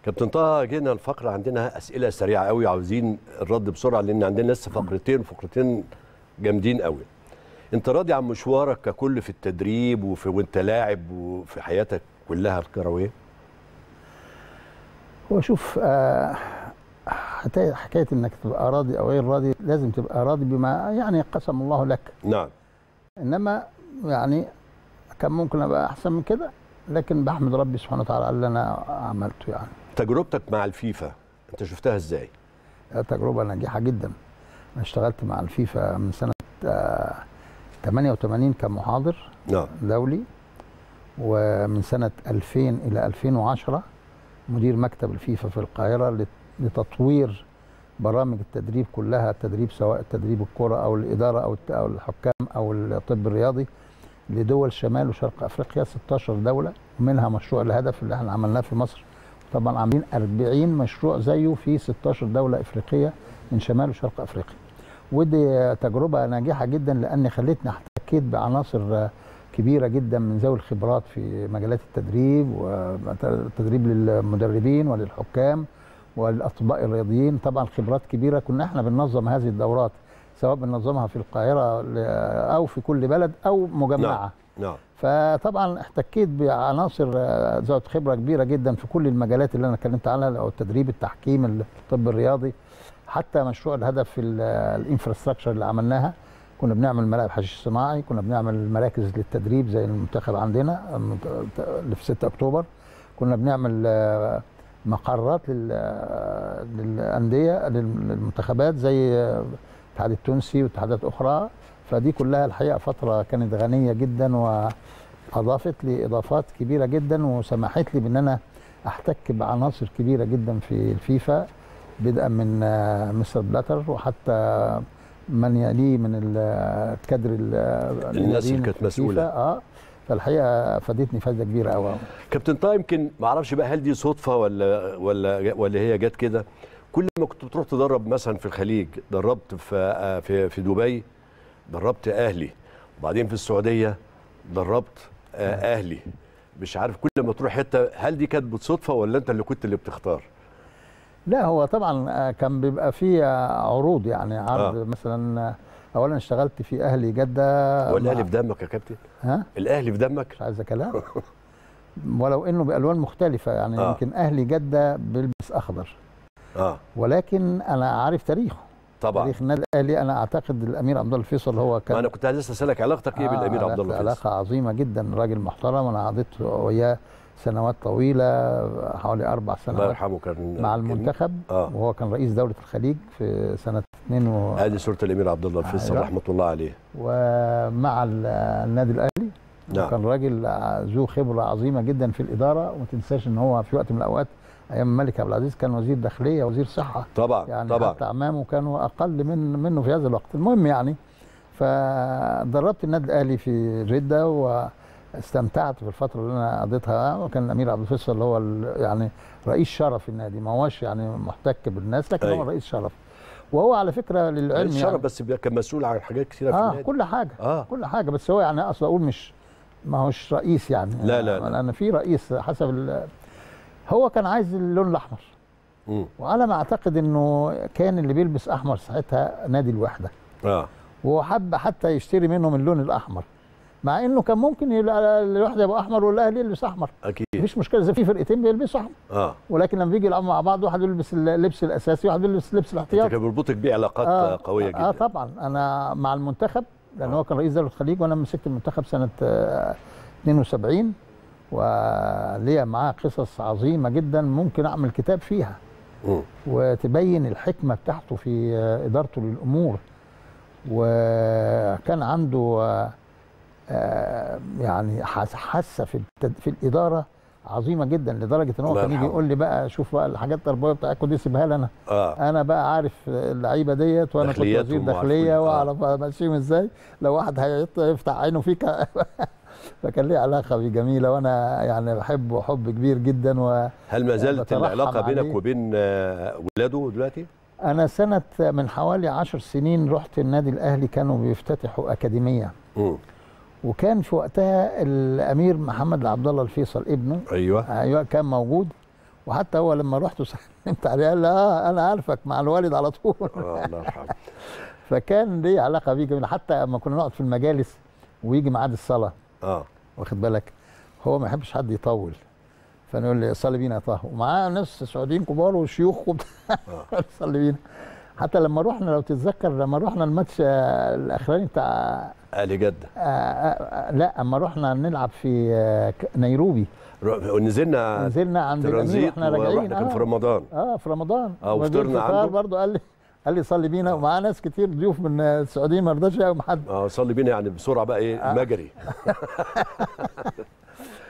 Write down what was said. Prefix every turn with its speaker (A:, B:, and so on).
A: كابتن طه جينا الفقره عندنا اسئله سريعه قوي عاوزين الرد بسرعه لان عندنا لسه فقرتين فقرتين جامدين قوي انت راضي عن مشوارك ككل في التدريب وفي وانت لاعب وفي حياتك كلها الكرويه
B: هو شوف آه حكايه حكايه انك تبقى راضي او غير راضي لازم تبقى راضي بما يعني قسم الله لك
A: نعم
B: انما يعني كان ممكن ابقى احسن من كده لكن بحمد ربي سبحانه وتعالى على اللي انا عملته يعني
A: تجربتك مع الفيفا انت شفتها ازاي
B: تجربه ناجحه جدا انا اشتغلت مع الفيفا من سنه آه 88 كمحاضر
A: نعم
B: دولي ومن سنه 2000 الى 2010 مدير مكتب الفيفا في القاهره لتطوير برامج التدريب كلها التدريب سواء تدريب الكره او الاداره او او الحكام او الطب الرياضي لدول شمال وشرق افريقيا 16 دوله ومنها مشروع الهدف اللي احنا عملناه في مصر طبعا عاملين 40 مشروع زيه في 16 دوله افريقيه من شمال وشرق افريقيا ودي تجربه ناجحه جدا لان خلتني احتكيت بعناصر كبيره جدا من ذوي الخبرات في مجالات التدريب والتدريب للمدربين وللحكام والاطباء الرياضيين طبعا خبرات كبيره كنا احنا بننظم هذه الدورات سواء بننظمها في القاهره او في كل بلد او مجمعه
A: نعم نعم
B: فطبعا احتكيت بعناصر ذات خبره كبيره جدا في كل المجالات اللي انا اتكلمت عنها او التدريب التحكيم الطب الرياضي حتى مشروع الهدف في الانفراستراكشر اللي عملناها كنا بنعمل ملاعب حشيش صناعي كنا بنعمل مراكز للتدريب زي المنتخب عندنا اللي في 6 اكتوبر كنا بنعمل مقرات للانديه للمنتخبات زي الاتحاد التونسي واتحادات اخرى فدي كلها الحقيقه فتره كانت غنيه جدا واضافت لي اضافات كبيره جدا وسمحت لي بان انا احتك بعناصر كبيره جدا في الفيفا بدءا من مستر بلاتر وحتى من يليه من الكادر
A: الناس اللي كانت مسؤوله
B: اه فالحقيقه فادتني فايده كبيره قوي
A: كابتن طه يمكن ما اعرفش بقى هل دي صدفه ولا ولا ولا هي جت كده كل ما كنت بتروح تدرب مثلا في الخليج دربت في في في دبي دربت اهلي وبعدين في السعوديه دربت اهلي مش عارف كل ما تروح حته هل دي كانت بالصدفه ولا انت اللي كنت اللي بتختار
B: لا هو طبعا كان بيبقى فيه عروض يعني عرض آه. مثلا اولا اشتغلت في اهلي جده
A: هو الاهلي في دمك يا كابتن
B: ها
A: الاهلي في دمك
B: مش عايز كلام ولو انه بالوان مختلفه يعني آه. يمكن اهلي جده بيلبس اخضر
A: اه
B: ولكن انا عارف تاريخه
A: طبعا
B: تاريخ النادي الاهلي انا اعتقد الامير عبد الله الفيصل هو كان
A: ما انا كنت لسه اسالك علاقتك ايه
B: آه
A: بالامير عبد الله الفيصل
B: علاقه عظيمه جدا راجل محترم انا قضيت وياه سنوات طويله حوالي اربع سنوات
A: الله يرحمه كان
B: مع المنتخب
A: آه.
B: وهو كان رئيس دوله الخليج في سنه 2 و...
A: ادي صوره الامير عبد الله الفيصل
B: أيوة.
A: رحمه الله عليه
B: ومع النادي الاهلي
A: نعم.
B: كان راجل ذو خبره عظيمه جدا في الاداره وما تنساش ان هو في وقت من الاوقات ايام الملك عبد العزيز كان وزير داخليه وزير صحه
A: طبعا
B: يعني
A: طبعا
B: حتى اعمامه كانوا اقل من منه في هذا الوقت المهم يعني فدربت النادي الاهلي في جده واستمتعت في الفتره اللي انا قضيتها وكان الامير عبد الفيصل اللي هو يعني رئيس شرف النادي ما هوش يعني محتك بالناس لكن
A: أيوة.
B: هو رئيس شرف وهو على فكره للعلم
A: الشرف
B: يعني
A: بس كان مسؤول عن حاجات كثيره في
B: اه
A: النادي
B: كل حاجه
A: اه
B: كل حاجه بس هو يعني اصلا اقول مش ما هوش رئيس يعني
A: لا لا لا.
B: لان في رئيس حسب ال... هو كان عايز اللون الاحمر
A: مم.
B: وعلى ما اعتقد انه كان اللي بيلبس احمر ساعتها نادي الوحده
A: اه
B: وحب حتى يشتري منهم اللون الاحمر مع انه كان ممكن يبقى الوحده يبقى احمر والاهلي يلبس احمر
A: اكيد
B: مفيش مشكله زي في فرقتين بيلبسوا احمر
A: اه
B: ولكن لما بيجي يلعبوا مع بعض واحد يلبس اللبس الاساسي وواحد يلبس لبس
A: انت
B: الاحتياطي
A: كان بيربطك بيه علاقات آه قويه جدا
B: اه طبعا انا مع المنتخب لان
A: آه.
B: هو كان رئيس دوله الخليج وانا مسكت المنتخب سنه آه 72 وليا معاه قصص عظيمه جدا ممكن اعمل كتاب فيها
A: مم.
B: وتبين الحكمه بتاعته في آه، ادارته للامور وكان عنده آه، آه، يعني حس- حاسه في التد- في الاداره عظيمه جدا لدرجه ان هو
A: الله
B: كان يجي
A: يرحمه.
B: يقول لي بقى شوف بقى الحاجات التربويه بتاعتكم دي سيبها لي انا
A: اه
B: انا بقى عارف اللعيبه ديت وانا كنت
A: داخلياتهم
B: وزير
A: وعارف
B: داخليه
A: كل- آه.
B: واعرف امشيهم ازاي لو واحد هيط- يفتح عينه فيك فكان ليه علاقه بيه جميله وانا يعني بحبه حب كبير جدا وانا
A: هل ما زالت
B: بترحم
A: العلاقه بينك
B: عليه.
A: وبين آه، ولاده دلوقتي؟
B: سنه من حوالي عشر سنين رحت النادي الاهلي كانوا بيفتتحوا اكاديميه
A: مم.
B: وكان في وقتها الامير محمد عبد الله الفيصل ابنه
A: ايوه
B: ايوه كان موجود وحتى هو لما رحت وسلمت عليه قال لي اه انا عارفك مع الوالد على طول
A: آه الله يرحمه
B: فكان ليه علاقه بيه جميله حتى لما كنا نقعد في المجالس ويجي ميعاد الصلاه
A: اه
B: واخد بالك هو ما يحبش حد يطول فنقول لي صلي بينا يا طه ومعاه ناس سعوديين كبار وشيوخ وبتاع صلي بينا حتى لما رحنا لو تتذكر لما رحنا الماتش آه، الاخراني بتاع
A: اهلي جده
B: آه، آه، لا اما رحنا نلعب في آه، ك- نيروبي
A: رو- نزلنا
B: نزلنا عند الامير
A: ترانزيت
B: واحنا راجعين
A: ورحنا كان في رمضان
B: اه في رمضان
A: آه،
B: وما بين
A: وفطرنا
B: الفطار
A: عنده.
B: برضه قال لي قال لي صلي بينا ومعاه ناس كتير ضيوف من السعوديه ما رضاش يقوم حد
A: اه صلي بينا يعني بسرعه بقى ايه
B: آه.
A: مجري